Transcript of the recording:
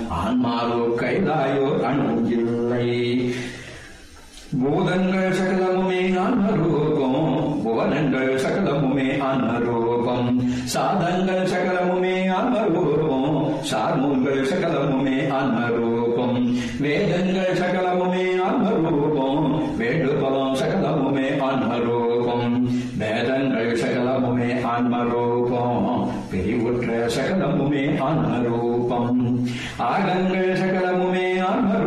ஆன்மாவோ கைலாயோ அணு இல்லை பூதங்கள் சகலமுமே ஆன்மரூபம் புவனங்கள் சகலமுமே ஆன்மரூபம் சாதங்கள் சகலமுமே ஆன்மரூபம் சார்மூல்கள் சகலமுமே ஆன்மரூபம் வேதங்கள் சகலமுமே ஆன்மரூபம் வேண்டுபவம் சகலமுமே ஆன்மரூபம் வேதங்கள் சகலமுமே ஆன்மரூபம் பிரிவுற்ற சகலமுமே ஆன்மரூபம் ஆகங்கள் சகலமுமே ஆன்ம